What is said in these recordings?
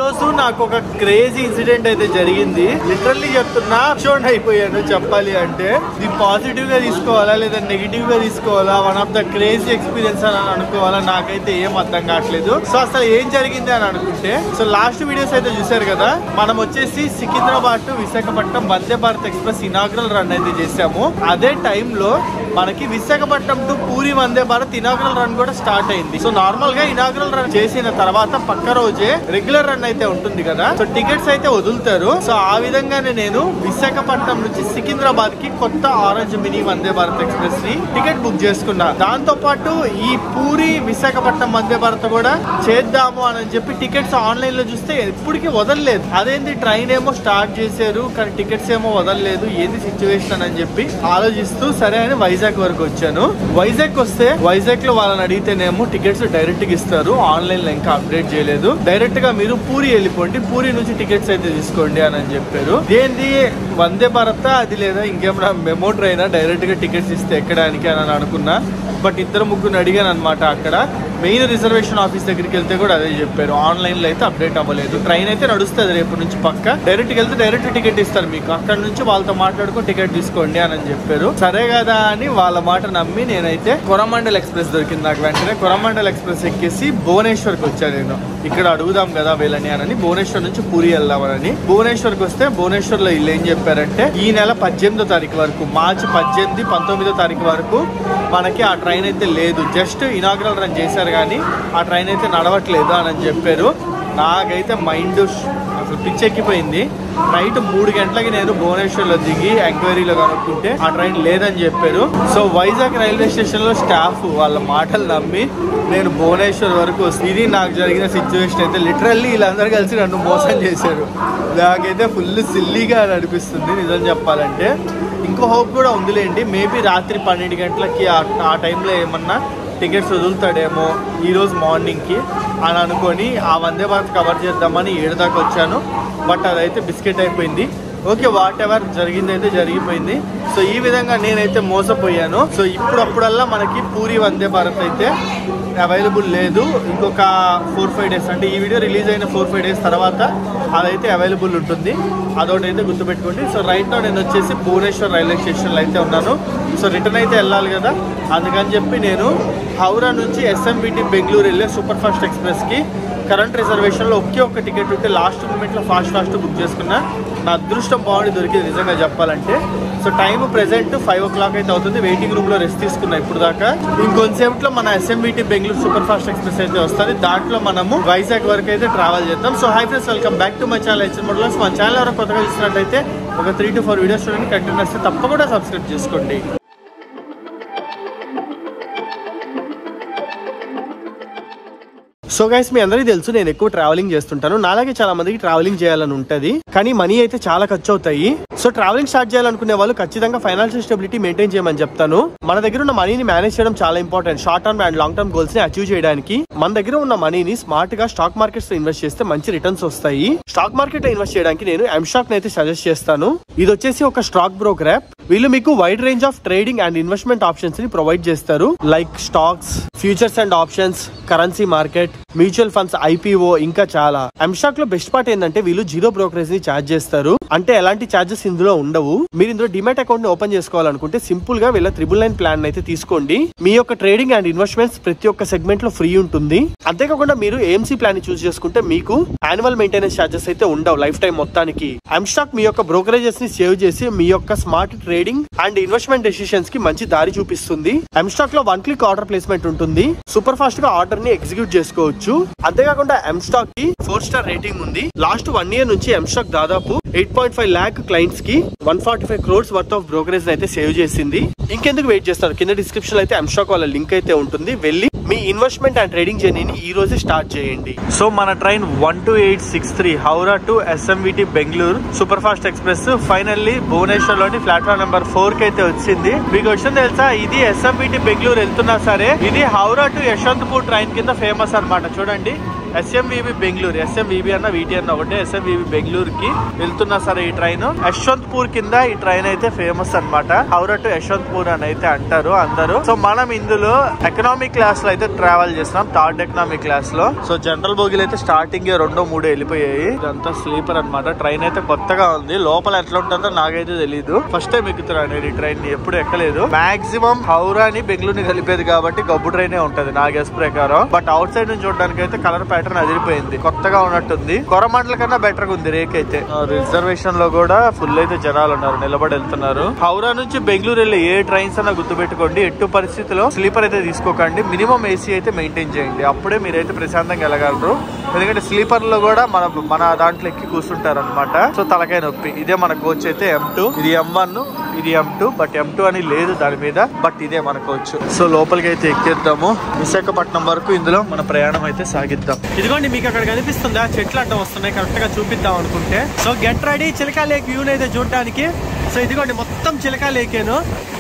రోజు నాకు ఒక క్రేజీ ఇన్సిడెంట్ అయితే జరిగింది లిటరల్లీ చెప్తున్నా షోన్ అయిపోయాను చెప్పాలి అంటే ఇది పాజిటివ్ గా తీసుకోవాలా లేదా నెగిటివ్ గా తీసుకోవాలా one of the crazy experience అని అనుకోవాలా నాకైతే ఏం అర్థం కావట్లేదు సో అసలు ఏం జరిగింది అని అనుకుంటే సో లాస్ట్ వీడియోస్ అయితే చూసారు కదా మనం వచ్చేసి Secunderabad to Visakhapatnam Vande Bharat express inaugural run అయితే చేసాము అదే టైంలో మనకి Visakhapatnam to Puri Vande Bharat inaugural run కూడా స్టార్ట్ అయింది సో నార్మల్ గా ఇనాగ్రల్ రన్ చేసిన తర్వాత పక్క రోజే రెగ్యులర్ రన్ అయితే ఉంటుంది కదా సో టికెట్స్ అయితే వదులుతారు సో ఆ విధంగానే నేను విశాఖపట్నం నుంచి సికింద్రాబాద్ కి కొత్త orange mini Vande Bharat express ని టికెట్ బుక్ చేసుకున్నా దాంతో పాటు ఈ పూరి విశాఖపట్నం వందే భారత్ కూడా చేద్దాము అని చెప్పి టికెట్స్ ఆన్లైన్ లో చూస్తే ఎప్పటికీ వదలలేదు అదేంటి ట్రైన్ ఏమో స్టార్ట్ చేశారు కానీ టికెట్స్ ఏమో వదలలేదు ఏంది సిచ్యువేషన్ అని చెప్పి ఆలోచిస్తూ సరే అని వైజాగ్ వరకు వచ్చాను వైజాగ్ వస్తే వైజాగ్ లో వాళ్ళని అడిగితేనేమో టికెట్స్ డైరెక్ట్ గా ఇస్తారు ఆన్లైన్ లో ఇంకా అప్డేట్ చేయలేదు డైరెక్ట్ గా మీరు పూరి వెళ్ళిపోండి పూరి నుంచి టికెట్స్ అయితే తీసుకోండి అని అని చెప్పారు ఏంది వందే భారత్ అది లేదా ఇంకేమైనా మెమో ట్రైన్ డైరెక్ట్ గా టికెట్స్ ఇస్తే ఎక్కడానికి అని అనుకున్నా బట్ ఇద్దరు ముగ్గురు అడిగాను అనమాట అక్కడ మెయిన్ రిజర్వేషన్ ఆఫీస్ దగ్గరికి వెళ్తే కూడా అదే చెప్పారు ఆన్లైన్ లో అయితే అప్డేట్ అవ్వలేదు ట్రైన్ అయితే నడుస్తుంది రేపు నుంచి పక్క డైరెక్ట్ వెళ్తే డైరెక్ట్ టికెట్ ఇస్తారు మీకు అక్కడ నుంచి వాళ్ళతో మాట్లాడుకుని టికెట్ తీసుకోండి అని చెప్పారు సరే కదా అని వాళ్ళ మాట నమ్మి నేనైతే కొరమండల్ ఎక్స్ప్రెస్ దొరికింది నాకు వెంటనే కొరమండల్ ఎక్స్ప్రెస్ ఎక్కేసి భువనేశ్వర్కి వచ్చాను నేను ఇక్కడ అడుగుదాం కదా వీళ్ళని అని భువనేశ్వర్ నుంచి పూరి వెళ్దామని భువనేశ్వర్కి వస్తే భువనేశ్వర్ లో వీళ్ళు ఏం చెప్పారంటే ఈ నెల పద్దెనిమిదో తారీఖు వరకు మార్చి పద్దెనిమిది పంతొమ్మిదో తారీఖు వరకు మనకి ఆ ట్రైన్ అయితే లేదు జస్ట్ ఇనాగ్రల్ రన్ చేశారు కానీ ఆ ట్రైన్ అయితే నడవట్లేదు అని చెప్పారు నాకైతే మైండ్ అసలు పిచ్చెక్కిపోయింది నైట్ మూడు గంటలకి నేను భువనేశ్వర్లో దిగి ఎంక్వైరీలో కనుక్కుంటే ఆ ట్రైన్ లేదని చెప్పారు సో వైజాగ్ రైల్వే స్టేషన్ లో స్టాఫ్ వాళ్ళ మాటలు నమ్మి నేను భువనేశ్వర్ వరకు వస్తే ఇది నాకు జరిగిన సిచ్యువేషన్ అయితే లిటరల్లీ వీళ్ళందరూ కలిసి నన్ను మోసం చేశారు నాకైతే ఫుల్ సిల్లీగా అనిపిస్తుంది నిజం చెప్పాలంటే ఇంకో హోప్ కూడా ఉందిలేండి మేబీ రాత్రి పన్నెండు గంటలకి ఆ- ఆ టైంలో ఏమన్నా టికెట్స్ వదులుతాడేమో ఈరోజు మార్నింగ్కి అని అనుకొని ఆ వందే భారత్ కవర్ చేద్దామని ఏడు దాకా వచ్చాను బట్ అదైతే బిస్కెట్ అయిపోయింది ఓకే వాట్ ఎవర్ జరిగింది అయితే జరిగిపోయింది సో ఈ విధంగా నేనైతే మోసపోయాను సో ఇప్పుడప్పుడల్లా మనకి పూరి వందే భారత్ అయితే అవైలబుల్ లేదు ఇంకొక ఫోర్ ఫైవ్ డేస్ అంటే ఈ వీడియో రిలీజ్ అయిన ఫోర్ ఫైవ్ డేస్ తర్వాత అదైతే అవైలబుల్ ఉంటుంది అదొకటి అయితే గుర్తుపెట్టుకోండి సో రైట్ నో నేను వచ్చేసి భువనేశ్వర్ రైల్వే స్టేషన్లో అయితే ఉన్నాను సో రిటర్న్ అయితే వెళ్ళాలి కదా అందుకని చెప్పి నేను హౌరా నుంచి ఎస్ఎంబిటి బెంగళూరు వెళ్ళే సూపర్ ఫాస్ట్ ఎక్స్ప్రెస్కి కరెంట్ రిజర్వేషన్లో ఒకే ఒక్క టికెట్ ఉంటే లాస్ట్ మూమెంట్లో ఫాస్ట్ ఫాస్ట్ బుక్ చేసుకున్నా నా అదృష్టం బాగుండి దొరికింది నిజంగా చెప్పాలంటే so time present five o'clock అయితే అవుతుంది వెయిటింగ్ రూమ్లో రెస్ట్ తీసుకున్నా ఇప్పుడు దాకా ఇంకొంతసేపట్లో మన SMVT Bengaluru super fast express అయితే వస్తుంది దాంట్లో మనము వైజాగ్ వరకు అయితే ట్రావెల్ చేద్దాం so hi friends welcome back to my channel HN models మా ఛానల్ ఎవరైనా కొత్తగా చూసినట్టయితే ఒక త్రీ టు ఫోర్ వీడియోస్ చూడండి కంటెంట్ వస్తే తప్పకుండా సబ్స్క్రైబ్ చేసుకోండి సో గైస్ మీ అందరికీ తెలుసు నేను ఎక్కువ ట్రావెలింగ్ చేస్తుంటాను నాలాగే చాలా మందికి ట్రావెలింగ్ చేయాలని ఉంటది కానీ మనీ అయితే చాలా ఖర్చు అవుతాయి సో ట్రావెలింగ్ స్టార్ట్ చేయాలనుకునే వాళ్ళు ఖచ్చితంగా ఫైనాన్షియల్ స్టెబిలిటీ మెయింటైన్ చేయమని చెప్తాను మన దగ్గర ఉన్న మనీని మేనేజ్ చేయడం చాలా important short term and long term goals ని అచీవ్ చేయడానికి మన దగ్గర ఉన్న మనీని స్మార్ట్ గా స్టాక్ మార్కెట్స్ లో ఇన్వెస్ట్ చేస్తే మంచి రిటర్న్స్ వస్తాయి స్టాక్ మార్కెట్ లో ఇన్వెస్ట్ చేయడానికి నేను ఎంస్టాక్ అయితే సజెస్ట్ చేస్తాను ఇది వచ్చేసి ఒక స్టాక్ బ్రోకర్ యాప్ వీళ్ళు మీకు wide range of trading and investment options ని ప్రొవైడ్ చేస్తారు like stocks futures and options currency market mutual funds IPO ఇంకా చాలా ఎంస్టాక్ లో బెస్ట్ పార్ట్ ఏంటంటే వీళ్ళు జీరో బ్రోకరేజ్ ని ఛార్జ్ చేస్తారు అంటే ఎలాంటి ఛార్జెస్ ఇందులో ఉండవు మీరు ఇందులో డిమాట్ అకౌంట్ ని ఓపెన్ చేసుకోవాలనుకుంటే సింపుల్ గా వీళ్ళ త్రిబుల్ నైన్ ప్లాన్ అయితే తీసుకోండి మీ యొక్క ట్రేడింగ్ అండ్ ఇన్వెస్ట్మెంట్స్ ప్రతి ఒక్క సెగ్మెంట్ లో ఫ్రీ ఉంటుంది అంతేకాకుండా మీరు ఏఎంసీ ప్లాన్ ని చూస్ చేసుకుంటే మీకు యాన్యువల్ మెయింటెనెన్స్ ఛార్జెస్ అయితే ఉండవు లైఫ్ టైం మొత్తానికి ఎంస్టాక్ మీ యొక్క బ్రోకరేజెస్ ని సేవ్ చేసి మీ యొక్క smart trading and investment decisions కి మంచి దారి చూపిస్తుంది ఎంస్టాక్ లో వన్ క్లిక్ ఆర్డర్ ప్లేస్మెంట్ ఉంటుంది సూపర్ ఫాస్ట్ గా ఆర్డర్ ని ఎగ్జిక్యూట్ చేసుకోవచ్చు అంతేకాకుండా ఎంస్టాక్ కి ఫోర్ స్టార్ రేటింగ్ ఉంది లాస్ట్ వన్ ఇయర్ నుంచి ఎంస్టాక్ దాదాపు eight point five lakh clients కి one forty five crores worth of brokerage అయితే సేవ్ చేసింది ఇంకెందుకు వెయిట్ చేస్తారు కింద డిస్క్రిప్షన్ లో అయితే ఎంస్టాక్ వాళ్ళ లింక్ అయితే ఉంటుంది వెళ్ళి మీ ఇన్వెస్ట్మెంట్ అండ్ ట్రేడింగ్ జర్నీని ఈ రోజే స్టార్ట్ చేయండి సో మన train one two eight six three Howrah to SMVT Bengaluru super fast express finally Bhubaneswar లోని ప్లాట్ఫామ్ నెంబర్ ఫోర్ కి అయితే వచ్చింది మీకు వచ్చింది తెలుసా ఇది ఎస్ఎంవిటి బెంగళూరు వెళ్తున్నా సరే ఇది హౌరా టు యశ్వంతపూర్ ట్రైన్ కింద ఫేమస్ అన్నమాట చూడండి ఎస్ఎంవిబి బెంగళూరు ఎస్ఎంవిబి అన్న వీటి అన్న ఒకటే ఎస్ఎంవిబి బెంగళూరుకి వెళ్తున్నా సరే ఈ ట్రైన్ యశ్వంత్పూర్ కింద ఈ ట్రైన్ అయితే ఫేమస్ అన్నమాట హౌరా టు యశ్వంత్పూర్ అని అయితే అంటారు అందరూ సో మనం ఇందులో ఎకనామిక్ క్లాస్ లో అయితే ట్రావెల్ చేస్తున్నాం థర్డ్ ఎకనామిక్ క్లాస్ లో సో జనరల్ బోగిలు అయితే స్టార్టింగ్ రెండో మూడో వెళ్ళిపోయాయి ఇదంతా స్లీపర్ అన్నమాట ట్రైన్ అయితే కొత్తగా ఉంది లోపల ఎట్లా ఉంటుందో నాకైతే తెలియదు ఫస్ట్ టైం ఎక్కుతున్నాను నేను ఈ ట్రైన్ ని ఎప్పుడు ఎక్కలేదు మాక్సిమం హౌరాని బెంగళూరుని కలిపేది కాబట్టి గబ్బు ట్రైనే ఉంటది నా గెస్ ప్రకారం బట్ అవుట్ సైడ్ నుంచి చూడడానికి అయితే కలర్ ప్యాటర్న్ అదిరిపోయింది కొత్తగా ఉన్నట్టుంది కొరమండల కన్నా బెటర్ గా ఉంది రేక్ అయితే రిజర్వేషన్ లో కూడా ఫుల్ అయితే జనాలు ఉన్నారు నిలబడి వెళ్తున్నారు హౌరా నుంచి బెంగళూరు వెళ్ళే ఏ ట్రైన్స్ అన్న గుర్తుపెట్టుకోండి ఎట్టు పరిస్థితిలో స్లీపర్ అయితే తీసుకోకండి మినిమం ఏసీ అయితే మెయింటైన్ చేయండి అప్పుడే మీరైతే ప్రశాంతంగా వెళ్ళగలరు ఎందుకంటే స్లీపర్ లో కూడా మన మన దాంట్లో ఎక్కి కూర్చుంటారు అనమాట సో తలకాయ నొప్పి ఇదే మన కోచ్ అయితే ఎం టూ ఇది ఎం వన్ ఇది M two but M two అని లేదు దాని మీద బట్ ఇదే మన కోచ్ సో లోపలికి అయితే ఎక్కేద్దాము విశాఖపట్నం వరకు ఇందులో మన ప్రయాణం అయితే సాగిద్దాం ఇదిగోండి మీకు అక్కడ కనిపిస్తుందా చెట్లు అడ్డం వస్తున్నాయి కరెక్ట్ గా చూపిద్దాం అనుకుంటే so get ready Chilika lake view అయితే చూడడానికి సో ఇదిగోండి మొత్తం చిలకా లేకేను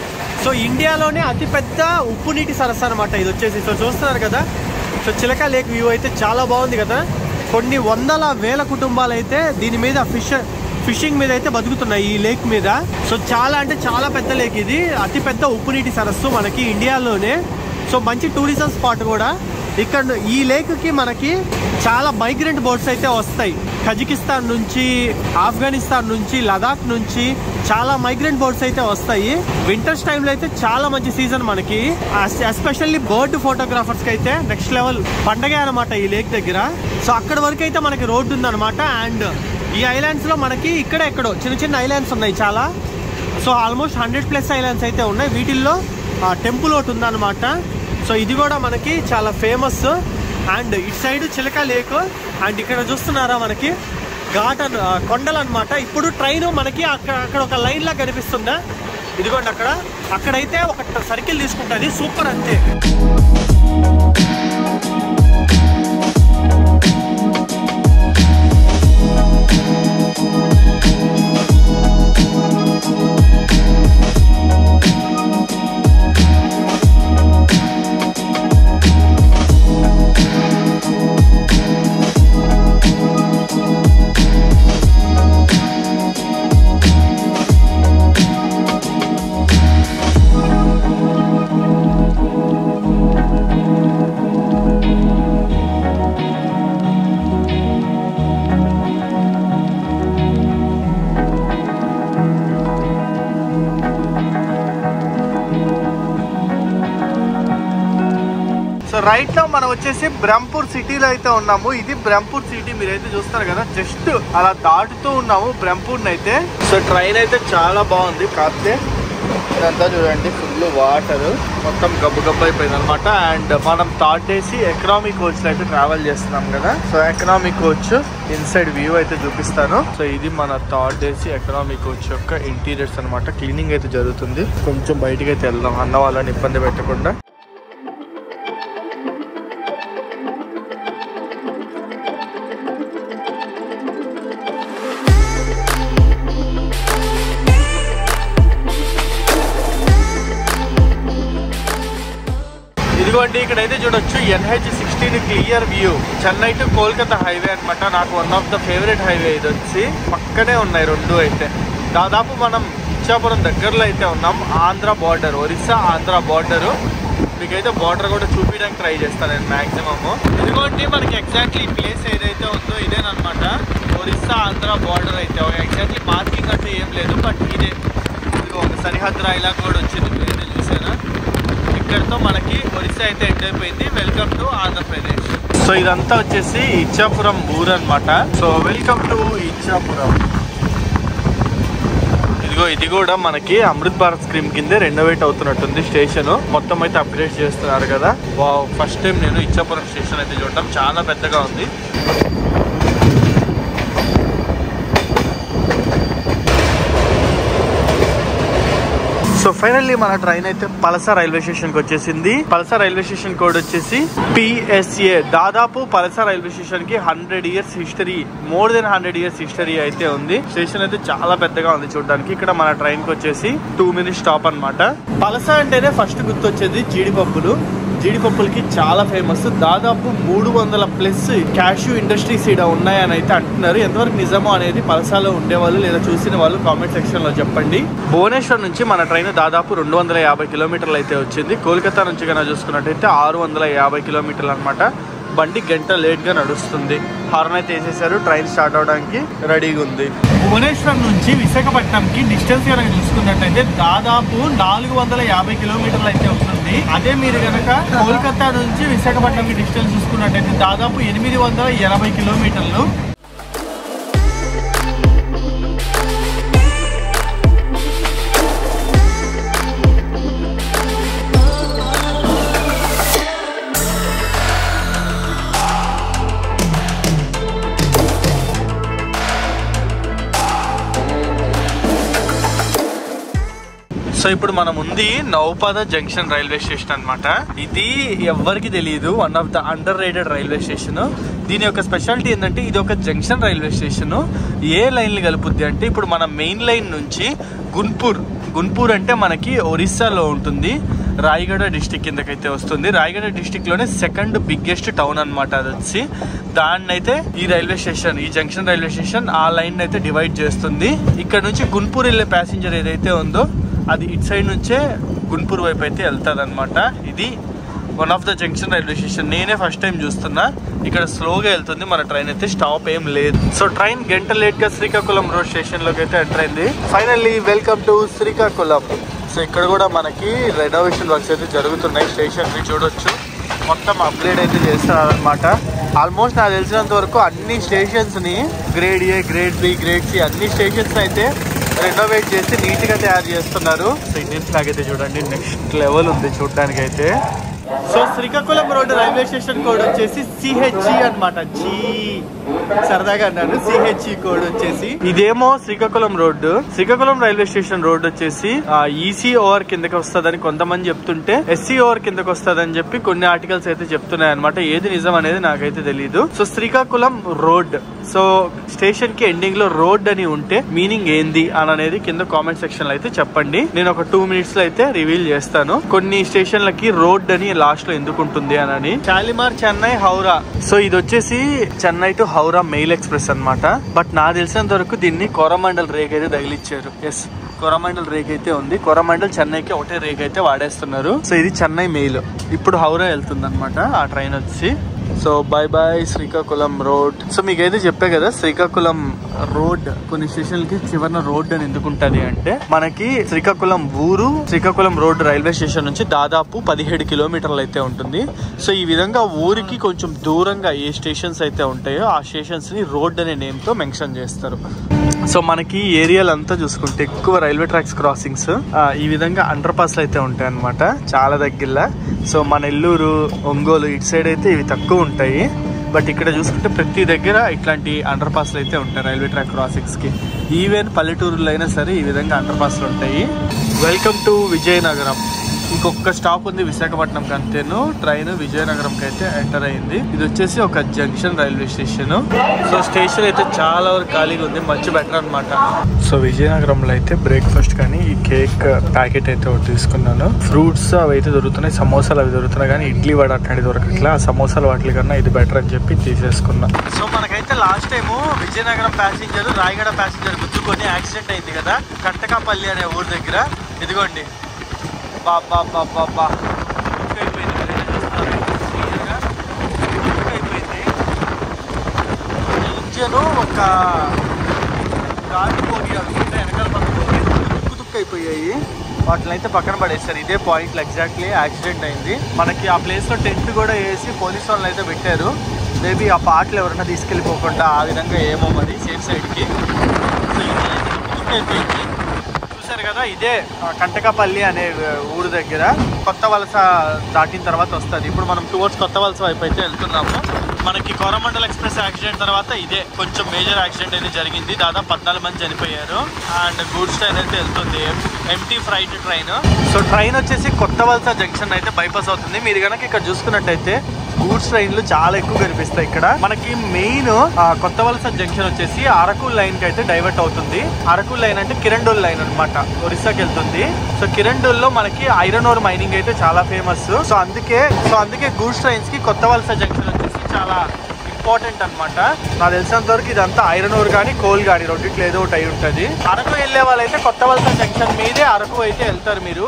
సో ఇండియాలోనే అతిపెద్ద ఉప్పు నీటి సరస్సు అనమాట ఇది వచ్చేసి సో చూస్తున్నారు కదా సో చిలక లేక్ వ్యూ అయితే చాలా బాగుంది కదా కొన్ని వందల వేల కుటుంబాలు అయితే దీని మీద ఫిష్ ఫిషింగ్ మీద అయితే బతుకుతున్నాయి ఈ లేక్ మీద సో చాలా అంటే చాలా పెద్ద లేక్ ఇది అతి పెద్ద ఉప్పు నీటి సరస్సు మనకి ఇండియాలోనే సో మంచి టూరిజం స్పాట్ కూడా ఇక్కడ ఈ లేక్ కి మనకి చాలా మైగ్రెంట్ బోట్స్ అయితే వస్తాయి కజకిస్తాన్ నుంచి ఆఫ్ఘనిస్తాన్ నుంచి లదాఖ్ నుంచి చాలా మైగ్రెంట్ బోట్స్ అయితే వస్తాయి వింటర్స్ టైంలో అయితే చాలా మంచి సీజన్ మనకి ఎస్పెషల్లీ బర్డ్ ఫోటోగ్రాఫర్స్ కి అయితే నెక్స్ట్ లెవెల్ పండగ అనమాట ఈ లేక్ దగ్గర సో అక్కడ వరకు అయితే మనకి రోడ్డు ఉందన్నమాట అండ్ ఈ ఐలాండ్స్ లో మనకి ఇక్కడ ఎక్కడో చిన్న చిన్న ఐలాండ్స్ ఉన్నాయి చాలా so almost hundred plus islands అయితే ఉన్నాయి వీటిల్లో టెంపుల్ ఒకటి ఉందన్నమాట సో ఇది కూడా మనకి చాలా ఫేమస్ అండ్ ఇటు సైడ్ చిలక లేక్ అండ్ ఇక్కడ చూస్తున్నారా మనకి ఘాటన్ కొండలు అనమాట ఇప్పుడు ట్రైన్ మనకి అక్కడ అక్కడ ఒక లైన్ లా కనిపిస్తుందా ఇదిగోండి అక్కడ అక్కడైతే ఒక సర్కిల్ తీసుకుంటుంది సూపర్ అంతే సో రైట్ లో మనం వచ్చేసి బ్రహ్మపూర్ సిటీలో అయితే ఉన్నాము ఇది బ్రహ్మపూర్ సిటీ మీరైతే చూస్తారు కదా జస్ట్ అలా దాటుతూ ఉన్నాము బ్రహ్మపూర్ అయితే సో ట్రైన్ అయితే చాలా బాగుంది కాకపోతే ఇదంతా చూడండి ఫుల్ వాటర్ మొత్తం గబ్బు గబ్బు అయిపోయింది అనమాట అండ్ మనం థర్డ్ వేసి ఎకనామిక్ కోచ్ అయితే ట్రావెల్ చేస్తున్నాం కదా so economic coach inside view అయితే చూపిస్తాను సో ఇది మన థర్డ్ ఏసీ ఎకనామిక్ కోచ్ యొక్క ఇంటీరియర్స్ అన్నమాట క్లీనింగ్ అయితే జరుగుతుంది కొంచెం బయటికి అయితే వెళ్దాం అన్న వాళ్ళని ఇబ్బంది పెట్టకుండా ఇదిగోండి ఇక్కడ అయితే చూడొచ్చు NH sixteen clear view Chennai to Kolkata highway అన్నమాట నాకు one of the favourite highway ఇది వచ్చి పక్కనే ఉన్నాయి రెండు అయితే దాదాపు మనం ఇచ్చాపురం దగ్గరలో అయితే ఉన్నాం ఆంధ్ర బార్డర్ ఒరిస్సా ఆంధ్ర బార్డర్ మీకైతే బార్డర్ కూడా చూపించడానికి ట్రై చేస్తాను నేను మాక్సిమమ్ ఇదిగోండి మనకి ఎగ్జాక్ట్లీ ఈ ప్లేస్ ఏదైతే ఉందో ఇదేనమాట ఒరిస్సా ఆంధ్ర బార్డర్ అయితే ఎగ్జాక్ట్లీ మార్కింగ్ అంటే ఏం లేదు బట్ ఇదే ఇదిగో ఒక సరిహద్దు రాయిలా కూడా వచ్చింది మీరైతే చూసారా ఇక్కడతో మనకి ఒరిస్సా అయితే ఎండ్ అయిపోయింది వెల్కమ్ టు ఆంధ్రప్రదేశ్ సో ఇదంతా వచ్చేసి ఇచ్చాపురం ఊరు అనమాట సో వెల్కమ్ టు ఇచ్చాపురం ఇదిగో ఇది కూడా మనకి అమృత్ భారత్ స్క్రీమ్ కింద రెనోవేట్ అవుతున్నట్టుంది స్టేషన్ మొత్తం అయితే అప్గ్రేడ్ చేస్తున్నారు కదా ఫస్ట్ టైం నేను ఇచ్చాపురం స్టేషన్ అయితే చూడటం చాలా పెద్దగా ఉంది సో ఫైనల్లీ మన ట్రైన్ అయితే పలస రైల్వే స్టేషన్ కి వచ్చేసింది పలస రైల్వే స్టేషన్ కోడ్ వచ్చేసి పిఎస్ఏ దాదాపు పలస రైల్వే స్టేషన్ కి hundred years history more than hundred years history అయితే ఉంది స్టేషన్ అయితే చాలా పెద్దగా ఉంది చూడడానికి ఇక్కడ మన ట్రైన్ కి వచ్చేసి టూ మినిట్స్ స్టాప్ అన్నమాట పలస అంటేనే ఫస్ట్ గుర్తొచ్చేది జీడిపప్పులు జీడిపప్పులకి చాలా ఫేమస్ దాదాపు మూడు వందల ప్లస్ క్యాష్యూ ఇండస్ట్రీస్ ఇక్కడ ఉన్నాయని అయితే అంటున్నారు ఎంతవరకు నిజమో అనేది పలసాలో ఉండేవాళ్ళు లేదా చూసిన వాళ్ళు కామెంట్ సెక్షన్ లో చెప్పండి భువనేశ్వర్ నుంచి మన ట్రైన్ దాదాపు రెండు వందల యాభై కిలోమీటర్లు అయితే వచ్చింది కోల్కతా నుంచి కన్నా చూసుకున్నట్టయితే ఆరు వందల యాభై కిలోమీటర్లు అనమాట బండి గంట లేట్ గా నడుస్తుంది హార్న్ అయితే వేసేసారు ట్రైన్ స్టార్ట్ అవడానికి రెడీగా ఉంది భువనేశ్వర్ నుంచి విశాఖపట్నంకి డిస్టెన్స్ కనుక చూసుకున్నట్లయితే దాదాపు నాలుగు వందల యాభై కిలోమీటర్లు అయితే ఉంటుంది అదే మీరు కనుక కోల్కతా నుంచి విశాఖపట్నంకి డిస్టెన్స్ చూసుకున్నట్టయితే దాదాపు ఎనిమిది వందల ఎనభై కిలోమీటర్లు సో ఇప్పుడు మనం ఉంది నౌపద జంక్షన్ రైల్వే స్టేషన్ అన్నమాట ఇది ఎవ్వరికి తెలియదు one of the underrated railway station దీని యొక్క స్పెషాలిటీ ఏంటంటే ఇది ఒక జంక్షన్ రైల్వే స్టేషన్ ఏ లైన్లు కలుపుద్ది అంటే ఇప్పుడు మన మెయిన్ లైన్ నుంచి గున్పూర్ గున్పూర్ అంటే మనకి ఒరిస్సాలో ఉంటుంది రాయగడ డిస్టిక్ కిందకైతే వస్తుంది రాయగడ డిస్టిక్ లోనే సెకండ్ బిగ్గెస్ట్ టౌన్ అన్నమాట అది వచ్చి దాన్ని అయితే ఈ రైల్వే స్టేషన్ ఈ జంక్షన్ రైల్వే స్టేషన్ ఆ లైన్ అయితే డివైడ్ చేస్తుంది ఇక్కడ నుంచి గున్పూర్ వెళ్ళే ప్యాసింజర్ ఏదైతే ఉందో అది ఇటు సైడ్ నుంచే గుంటూరు వైపు అయితే వెళ్తుంది అనమాట ఇది one of the junction railway station నేనే ఫస్ట్ టైం చూస్తున్నా ఇక్కడ స్లోగా వెళ్తుంది మన ట్రైన్ అయితే స్టాప్ ఏం లేదు సో ట్రైన్ గంట లేట్ గా శ్రీకాకుళం రోడ్ స్టేషన్ లోకి అయితే ఎంటర్ అయింది finally welcome to Srikakulam so ఇక్కడ కూడా మనకి రెనోవేషన్ వర్క్స్ అయితే జరుగుతున్నాయి స్టేషన్ ని చూడొచ్చు మొత్తం అప్గ్రేడ్ అయితే చేస్తున్నారనమాట ఆల్మోస్ట్ నాకు తెలిసినంత వరకు అన్ని స్టేషన్స్ ని grade A grade B grade C అన్ని స్టేషన్స్ అయితే రెనోవేట్ చేసి నీట్ గా తయారు చేస్తున్నారు సో ఇండియన్ ఫ్లాగ్ అయితే చూడండి నెక్స్ట్ లెవెల్ ఉంది చూడడానికి అయితే so Srikakulam road railway station code వచ్చేసి సిహెచ్ఈ అన్నమాట జీ సరదాగా అన్నాను సిహెచ్ఈ కోడ్ వచ్చేసి ఇదేమో Srikakulam road Srikakulam railway station road వచ్చేసి ఈసీ ఓవర్ కిందకి వస్తుందని కొంతమంది చెప్తుంటే ఎస్సీ ఓవర్ కిందకి వస్తుందని చెప్పి కొన్ని ఆర్టికల్స్ అయితే చెప్తున్నాయి అనమాట ఏది నిజం అనేది నాకైతే తెలియదు so Srikakulam road so station కి ఎండింగ్ లో రోడ్ అని ఉంటే మీనింగ్ ఏంది అని అనేది కింద కామెంట్ సెక్షన్ లో అయితే చెప్పండి నేను ఒక టూ మినిట్స్ లో అయితే రివీల్ చేస్తాను కొన్ని స్టేషన్లకి రోడ్ అని లాస్ట్ లో ఎందుకు ఉంటుంది అని షాలిమార్ చెన్నై హౌరా సో ఇది వచ్చేసి Chennai to Howrah mail express అన్నమాట బట్ నాకు తెలిసినంత వరకు దీన్ని కోరమండల్ రేక్ అయితే తగిలిచ్చారు ఎస్ కొరమండల్ రేక్ అయితే ఉంది కొరమండల్ చెన్నైకి ఒకటే రేక్ అయితే వాడేస్తున్నారు సో ఇది చెన్నై మెయిల్ ఇప్పుడు హౌరా వెళ్తుంది అనమాట ఆ ట్రైన్ వచ్చి so bye bye Srikakulam road so మీకైతే చెప్పే కదా శ్రీకాకుళం రోడ్ కొన్ని స్టేషన్లకి చివరిన రోడ్ అని ఎందుకు ఉంటది అంటే మనకి శ్రీకాకుళం ఊరు శ్రీకాకుళం రోడ్ రైల్వే స్టేషన్ నుంచి దాదాపు పదిహేడు కిలోమీటర్లు అయితే ఉంటుంది సో ఈ విధంగా ఊరికి కొంచెం దూరంగా ఏ స్టేషన్స్ అయితే ఉంటాయో ఆ స్టేషన్స్ ని రోడ్ అనే నేమ్ తో మెన్షన్ చేస్తారు సో మనకి ఏరియాలు అంతా చూసుకుంటే ఎక్కువ రైల్వే ట్రాక్స్ క్రాసింగ్స్ ఈ విధంగా అండర్ పాస్లు అయితే ఉంటాయి అనమాట చాలా దగ్గరలో సో మన నెల్లూరు ఒంగోలు ఇటు సైడ్ అయితే ఇవి తక్కువ ఉంటాయి బట్ ఇక్కడ చూసుకుంటే ప్రతి దగ్గర ఇట్లాంటి అండర్ పాస్లు అయితే ఉంటాయి రైల్వే ట్రాక్ క్రాసింగ్స్ కి ఈవెన్ పల్లెటూరులో అయినా సరే ఈ విధంగా అండర్ పాస్లు ఉంటాయి వెల్కమ్ టు విజయనగరం ఇంకొక స్టాప్ ఉంది విశాఖపట్నం కంటేను ట్రైన్ విజయనగరంకి అయితే ఎంటర్ అయింది ఇది వచ్చేసి ఒక junction railway station so station అయితే చాలా వరకు ఖాళీగా ఉంది మంచి బెటర్ అన్నమాట సో విజయనగరంలో అయితే బ్రేక్ఫాస్ట్ కానీ ఈ కేక్ ప్యాకెట్ అయితే ఒకటి తీసుకున్నాను ఫ్రూట్స్ అవి అయితే దొరుకుతున్నాయి సమోసాలు అవి దొరుకుతున్నాయి కానీ ఇడ్లీ వడ అట్లాంటి దొరకట్లా ఆ సమోసాలు వాటి కన్నా ఇది బెటర్ అని చెప్పి తీసేసుకున్నా సో మనకైతే last time Vizianagaram passenger Rayagada passenger గుద్దుకొని యాక్సిడెంట్ అయింది కదా కట్టకాపల్లి అనే ఊరు దగ్గర ఇదిగోండి బాబా బాబా బా అయిపోయింది మరి ఎలా చూస్తున్నారు? క్లియర్గా అయిపోయింది ఇంజన్ ఒక గాలి పోటీ అనుకుంటే వెనకాల పక్కన తుక్కు తుక్కు అయిపోయాయి వాటిని అయితే పక్కన పడేస్తారు ఇదే పాయింట్ ఎగ్జాక్ట్లీ యాక్సిడెంట్ అయింది మనకి ఆ ప్లేస్ లో టెంట్ కూడా వేసి పోలీస్ వాళ్ళు అయితే పెట్టారు మేబీ ఆ పాటలు ఎవరైనా తీసుకెళ్ళిపోకుండా ఆ విధంగా ఏమో మరి సేఫ్ సైడ్ కి సో ఇంజన్ అయితే తుక్కు తుక్కు అయిపోయింది చూసారు కదా ఇదే ఆ, కంటకపల్లి అనే ఊరు దగ్గర కొత్త వలస దాటిన తర్వాత వస్తుంది ఇప్పుడు మనం టువర్డ్స్ కొత్త వలస వైపు అయితే వెళ్తున్నాము మనకి కోరమండల్ ఎక్స్ప్రెస్ యాక్సిడెంట్ తర్వాత ఇదే కొంచెం మేజర్ యాక్సిడెంట్ అయితే జరిగింది దాదాపు పద్నాలుగు మంది చనిపోయారు అండ్ గూడ్స్ ట్రైన్ అయితే వెళ్తుంది empty freight train so train వచ్చేసి కొత్త వలస జంక్షన్ అయితే బైపాస్ అవుతుంది మీరు కనుక ఇక్కడ చూసుకున్నట్టయితే గూడ్స్ ట్రైన్లు చాలా ఎక్కువ కనిపిస్తాయి ఇక్కడ మనకి మెయిన్ కొత్త వలస జంక్షన్ వచ్చేసి అరకు లైన్ కి అయితే డైవర్ట్ అవుతుంది అరకు లైన్ అంటే కిరండోల్ లైన్ అన్నమాట ఒరిస్సాకి వెళ్తుంది సో కిరండోల్ లో మనకి ఐరన్ ఓర్ మైనింగ్ అయితే చాలా ఫేమస్ సో అందుకే సో అందుకే గూడ్స్ ట్రైన్స్ కి కొత్త వలస జంక్షన్ వచ్చేసి చాలా ఇంపార్టెంట్ అనమాట నాకు తెలిసినంత వరకు ఇదంతా ఐరన్ ఓర్ కానీ కోల్ కానీ రెండిట్లో ఏదో ఒకటి అయి ఉంటుంది అరకు వెళ్ళే వాళ్ళైతే కొత్త వలస జంక్షన్ మీదే అరకు అయితే వెళ్తారు మీరు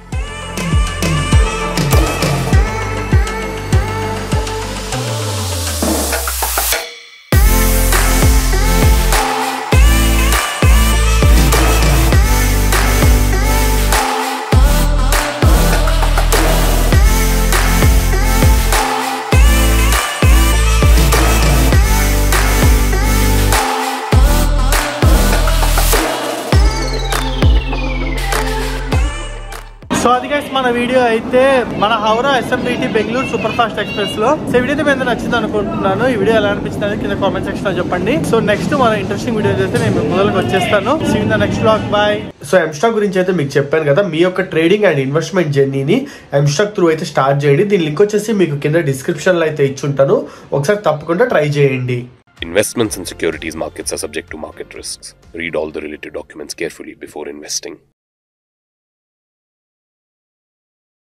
సో అది గైస్ మన వీడియో అయితే మన Howrah SMVT Bengaluru super fast express లో సో ఈ వీడియో అయితే మీద నచ్చింది అనుకుంటున్నాను ఈ వీడియో ఎలా అనిపించింది అనేది కింద కామెంట్ సెక్షన్ లో చెప్పండి సో నెక్స్ట్ మన ఇంట్రెస్టింగ్ వీడియో అయితే నేను మొదలకు వచ్చేస్తాను see the next vlog bye so ఎంస్టాక్ గురించి అయితే మీకు చెప్పాను కదా మీ యొక్క ట్రేడింగ్ అండ్ ఇన్వెస్ట్మెంట్ జర్నీని ఎంస్టాక్ త్రూ అయితే స్టార్ట్ చేయండి దీని లింక్ వచ్చేసి మీకు కింద డిస్క్రిప్షన్ లో అయితే ఇచ్చుంటాను ఒకసారి తప్పకుండా ట్రై చేయండి Investments in securities markets are subject to market risks. Read all the related documents carefully before investing.